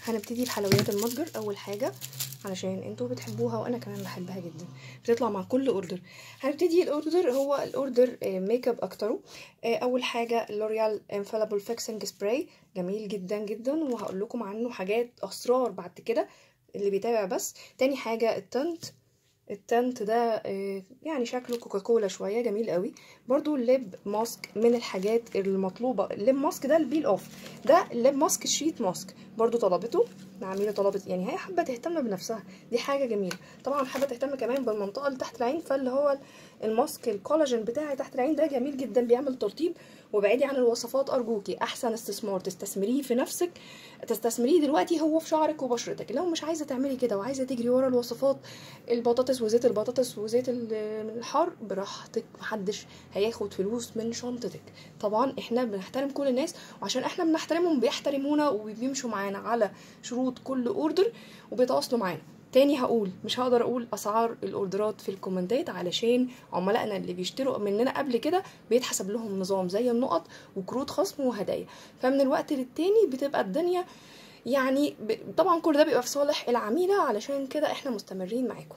هنبتدي بحلويات المتجر اول حاجه علشان انتوا بتحبوها وانا كمان بحبها جدا بتطلع مع كل اوردر هنبتدي الاوردر هو الاوردر آه، ميك اب اكتره آه، اول حاجه لوريال انفاليبل فيكسنج سبراي جميل جدا جدا وهقول لكم عنه حاجات اسرار بعد كده اللي بيتابع بس تاني حاجه التنت التنت ده آه، يعني شكله كوكاكولا شويه جميل قوي برضو الليب ماسك من الحاجات المطلوبه الليب ماسك ده البيل اوف ده الليب ماسك شيت ماسك برضو طلبته العميله طلبت يعني هي حابه تهتم بنفسها دي حاجه جميله طبعا حابه تهتم كمان بالمنطقه اللي تحت العين فاللي هو الماسك الكولاجين بتاعي تحت العين ده جميل جدا بيعمل ترطيب وبعيدي عن الوصفات ارجوكي احسن استثمار تستثمريه في نفسك تستثمريه دلوقتي هو في شعرك وبشرتك لو مش عايزه تعملي كده وعايزه تجري ورا الوصفات البطاطس وزيت البطاطس وزيت ال- الحار براحتك محدش هياخد فلوس من شنطتك طبعا احنا بنحترم كل الناس وعشان احنا بنحترمهم بيحترمونا وبيمشوا معانا على شروط كل اوردر وبيتواصلوا معانا تاني هقول مش هقدر اقول اسعار الاوردرات في الكومنتات علشان عملائنا اللي بيشتروا مننا قبل كده بيتحسب لهم نظام زي النقط وكروت خصم وهدايا فمن الوقت للتاني بتبقى الدنيا يعني ب... طبعا كل ده بيبقى في صالح العميلة علشان كده احنا مستمرين معاكم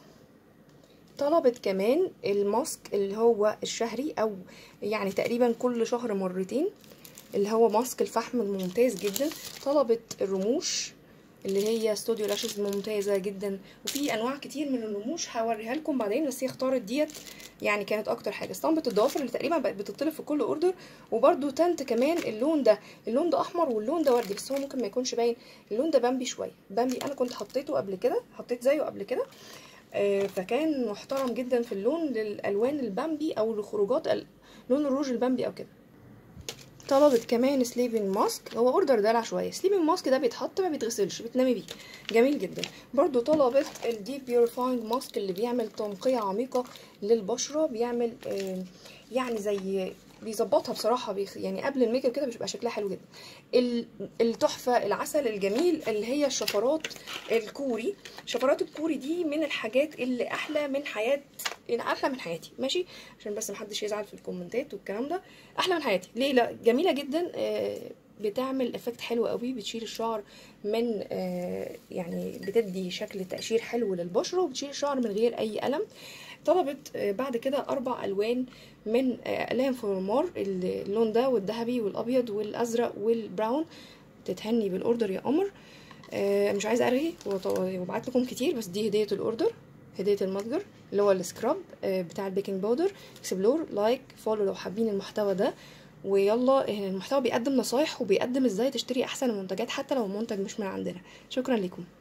طلبت كمان الماسك اللي هو الشهري او يعني تقريبا كل شهر مرتين اللي هو ماسك الفحم الممتاز جدا طلبت الرموش اللي هي ستوديو لاشز ممتازة جدا وفي انواع كتير من الرموش هوريها لكم بعدين بس هي اختارت ديت يعني كانت اكتر حاجه اسطمبة الضوافر اللي تقريبا بقت بتطلب في كل اوردر وبرده تنت كمان اللون ده اللون ده احمر واللون ده وردي بس هو ممكن ما يكونش باين اللون ده بامبي شويه بامبي انا كنت حطيته قبل كده حطيت زيه قبل كده آه، فكان محترم جدا في اللون للالوان البامبي او لخروجات ال- لون الروج البامبي او كده طلبت كمان سليبنج ماسك هو اوردر دلع شويه سليبنج ماسك ده بيتحط ما بيتغسلش بتنامي بيه جميل جدا برضو طلبت الديب بيوريفاينج ماسك اللي بيعمل تنقيه عميقه للبشره بيعمل آه، يعني زي بيظبطها بصراحه بيخ... يعني قبل الميك اب كده بيبقى شكلها حلو جدا ال- التحفه العسل الجميل اللي هي الشفرات الكوري شفرات الكوري دي من الحاجات اللي احلى من حياه يعني احلى من حياتي ماشي عشان بس محدش يزعل في الكومنتات والكلام ده احلى من حياتي ليه لا جميله جدا آه، بتعمل افكت حلو قوي بتشيل الشعر من آه، يعني بتدي شكل تقشير حلو للبشره وبتشيل الشعر من غير اي الم طلبت آه، بعد كده اربع الوان من آه، اقلام فورمار اللون ده والذهبي والابيض والازرق والبراون تتهني بالاوردر يا قمر آه، مش عايزه ارغي وط- وابعت لكم كتير بس دي هديه الاوردر هديه المتجر اللي هو السكراب آه، بتاع البيكنج باودر اكسبلور لايك فولو لو حابين المحتوى ده ويلا آه، المحتوى بيقدم نصايح وبيقدم ازاي تشتري احسن المنتجات حتى لو المنتج مش من عندنا شكرا لكم